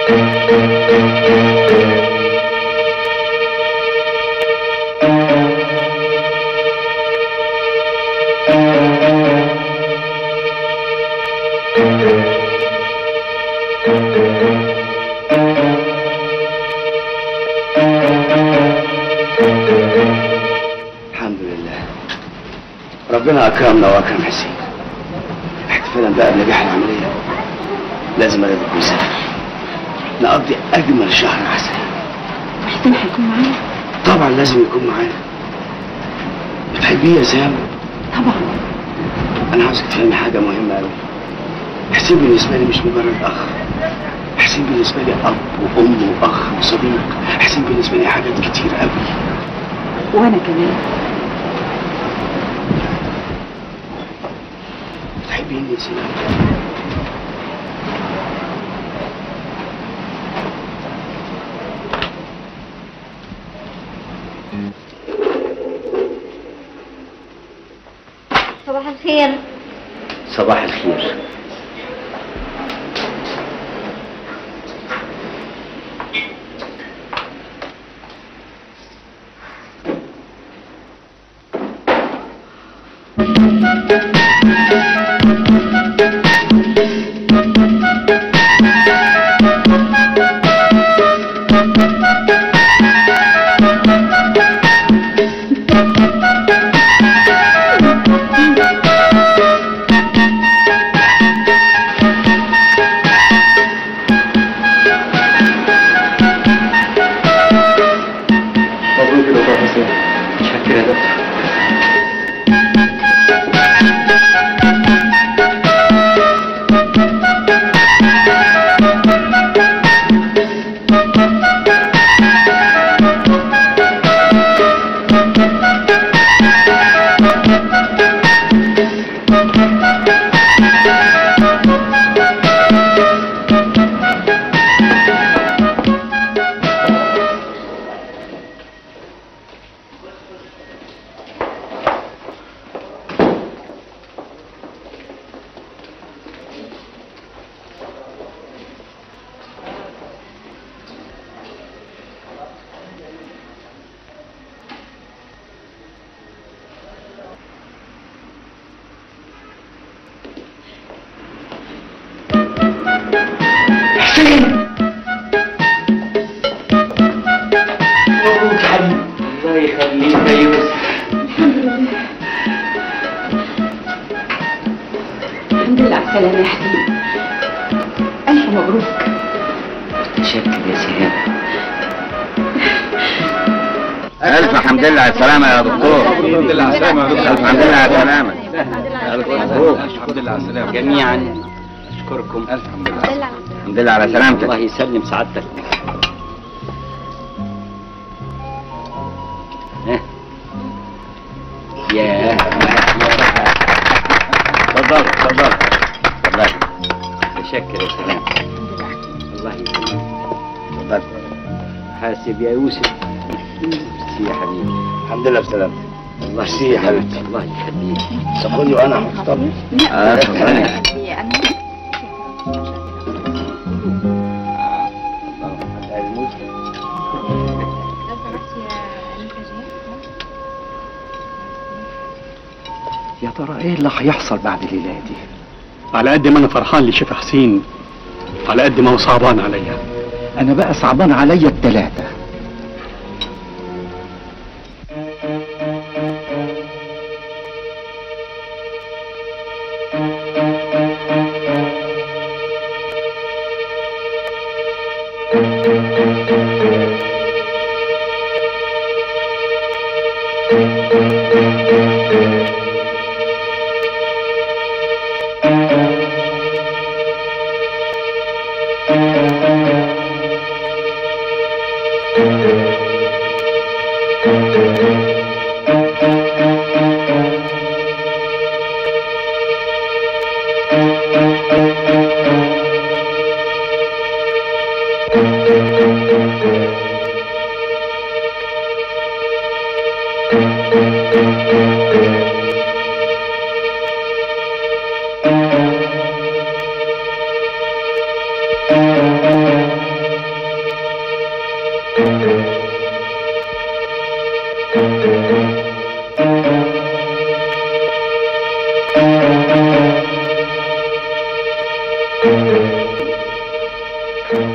الحمد لله ربنا اكرمنا واكرم حسين احتفالا بقى بنجاح العمليه لازم اخدك ونسافر نقضي اجمل شهر عسل حسين هيكون معانا طبعا لازم يكون معانا بتحبيه يا سام طبعا انا عاوزك تفهمي حاجه مهمه قوي حسين بالنسبه لي مش مجرد اخ حسين بالنسبه لي اب وام واخ وصديق حسين بالنسبه لي حاجات كتير قوي وانا كمان بتحبيني يا سلام صباح الخير صباح الخير مبروك يا دكتور حسين شكرا يا دكتور مبروك يا حبيبي الله يخليك يا يوسف الحمد لله على السلامه يا حسين الف مبروك شكرا يا سهام ألف حمد لله على السلامة يا دكتور الحمد لله على السلامة يا دكتور. ألف حمد لله على السلامة ألف مبروك الحمد لله على السلامة جميعا اشكركم الحمد لله الحمد لله على سلامتك الله يسلم سعادتك ها؟ ياه اتفضل اتفضل اتفضل متشكر يا سلام الله يسلمك اتفضل حاسب يا يوسف ميرسي يا حبيبي الحمد لله بسلامتك الله ميرسي يا حبيبتي. الله يخليك سخوني وأنا مخطب اه اتفضلي يا ترى ايه اللي هيحصل بعد الليله دي على قد ما انا فرحان لشيخ حسين على قد ما هو صعبان عليا انا بقى صعبان عليا التلاته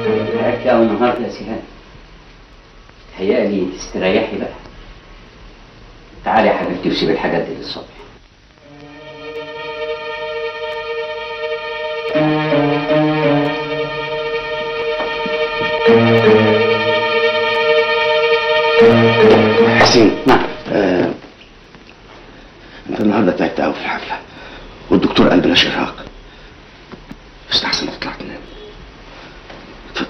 تعبت أوي النهارده يا سهام تهيألي تستريحي بقى تعالي يا حبيبتي وسيب الحاجات دي للصبح حسين نعم آه. انت النهارده تعبت قوي في الحفله والدكتور قال بلاش ارهاق استحسن تطلع تنام اتفضل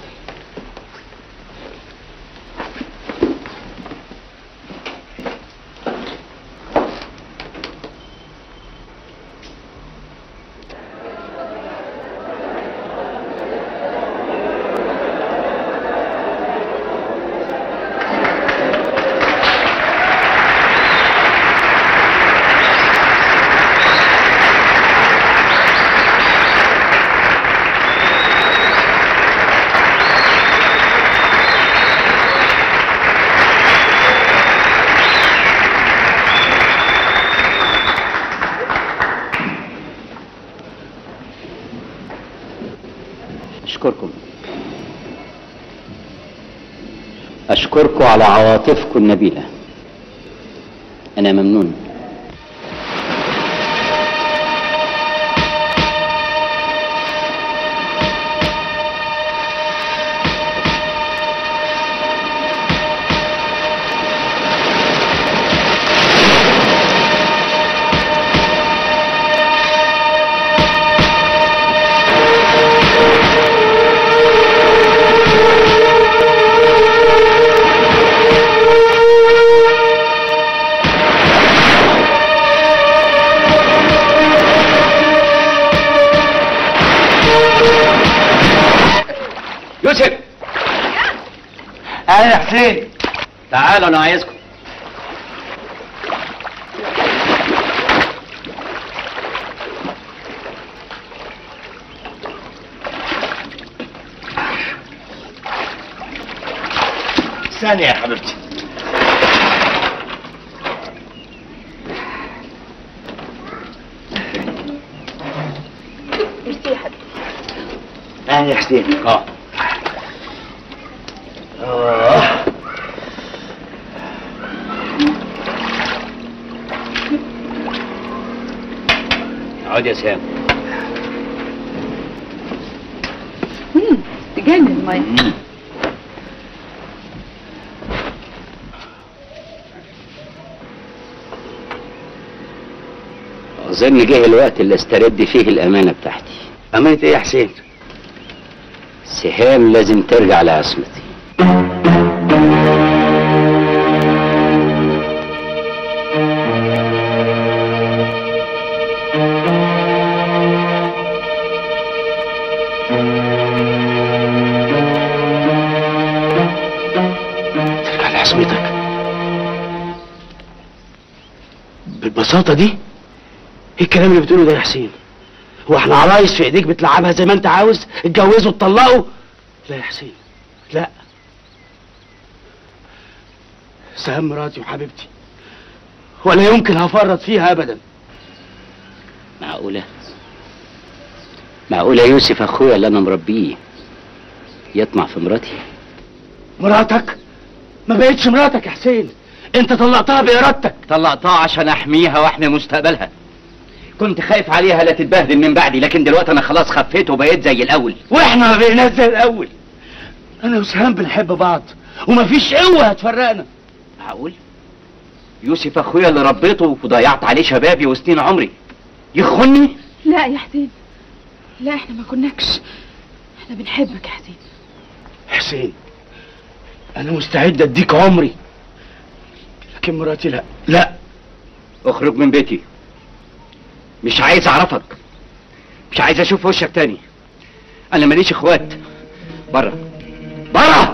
أشكركم أشكركم على عواطفكم النبيلة أنا ممنون يوسف اهلا يا حسين تعالوا أنا عايزكم ثانية يا حبيبتي ميرسي يا حبيبي اهلا يا حسين اه آه. اقعد يا سهام تجنن المية أظن جه الوقت اللي استرد فيه الأمانة بتاعتي أمانة إيه يا حسين؟ سهام لازم ترجع لعصمتي ترجع لعصمتك بالبساطة دي؟ ايه الكلام اللي بتقوله ده يا حسين؟ هو احنا عرايس في ايديك بتلعبها زي ما انت عاوز؟ اتجوزوا اتطلقوا؟ لا يا حسين لا سهام مراتي وحبيبتي ولا يمكن هفرط فيها ابدا معقولة معقولة يوسف أخويا اللي أنا مربيه يطمع في مراتي مراتك ما بقتش مراتك يا حسين انت طلقتها بارادتك طلقتها عشان أحميها وأحمي مستقبلها كنت خايف عليها لا تتبهدل من بعدي لكن دلوقتي أنا خلاص خفيت وبقيت زي الأول واحنا ما بقيناش زي الاول انا وسهام بنحب بعض ومفيش قوه هتفرقنا معقول يوسف أخويا اللي ربيته وضيعت عليه شبابي وسنين عمري يخوني لا يا حسين لا احنا ما كناكش احنا بنحبك يا حسين حسين انا مستعد اديك عمري لكن مراتي لا لا اخرج من بيتي مش عايز اعرفك مش عايز اشوف وشك تاني انا ماليش اخوات بره بره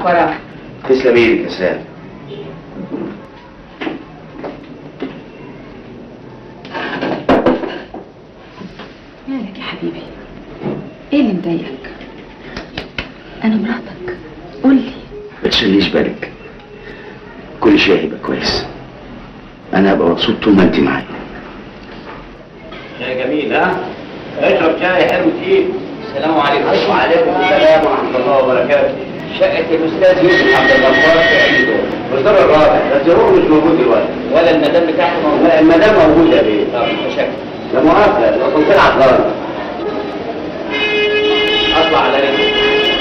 وراك تسلم ايدك يا سام مالك يا حبيبي ايه اللي مضايقك انا مراتك قول لي ما تشغليش بالك كل شيء هيبقى كويس انا هبقى مبسوط طول ما انت معايا يا جميل ها اشرب شاي حلو تقيل السلام عليكم وعليكم السلام ورحمه الله وبركاته شقة الأستاذ يوسف عبد الغفار في أي دور؟ في الدور الرابع بس هو مش موجود دلوقتي ولا المدام بتاعته موجودة؟ لا المدام موجودة يا بيه طب متشكر لا مؤاخذة لو كنت عطلان أطلع على رجلي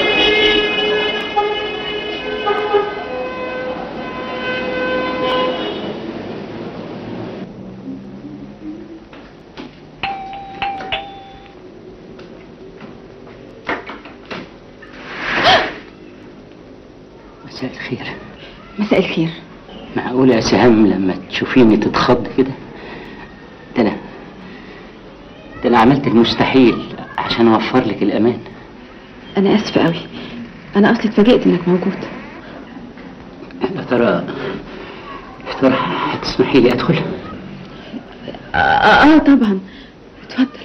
مساء الخير مساء الخير معقولة يا سهام لما تشوفيني تتخض كده ده انا ده انا عملت المستحيل عشان اوفر لك الامان انا اسفه قوي انا اصلي اتفاجئت انك موجود يا ترى يا ترى هتسمحي لي ادخل اه, آه طبعا اتفضل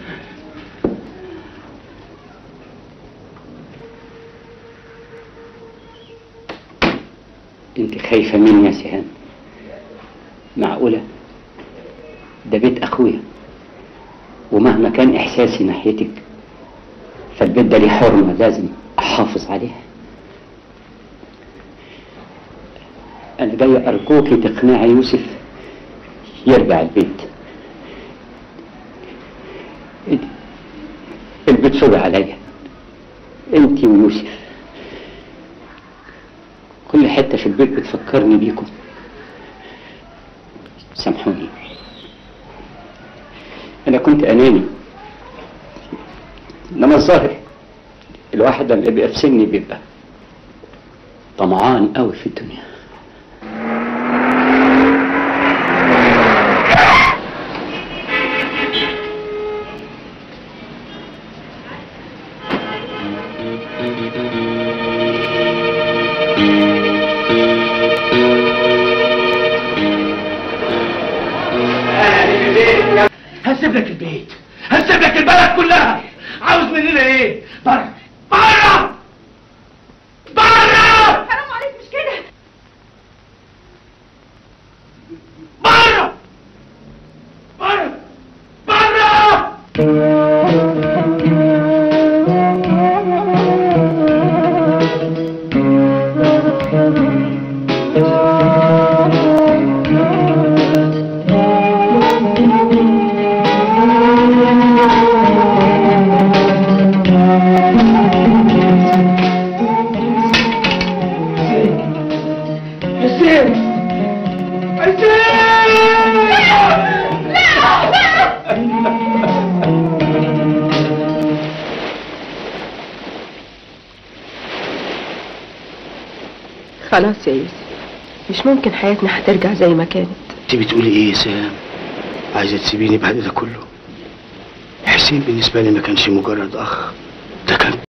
انت خايفة مني يا سهام معقولة ده بيت اخويا ومهما كان احساسي ناحيتك فالبيت ده ليه حرمة لازم احافظ عليها انا جاي ارجوكي تقنعي يوسف يرجع البيت البيت صعب عليا انت ويوسف كل حتة في البيت بتفكرني بيكم سامحوني أنا كنت أناني إنما الظاهر الواحد لما بيبقى في سني بيبقى طمعان قوي في الدنيا هسيب لك البيت هسيب لك البلد كلها عاوز مننا ايه بره بره بره حرام عليك مش كده بره بره بره حسين خلاص يا يوسف مش ممكن حياتنا هترجع زي ما كانت انت بتقولي ايه يا سام عايزه تسيبيني بعد ده كله حسين بالنسبه لي ما كانش مجرد اخ ده كان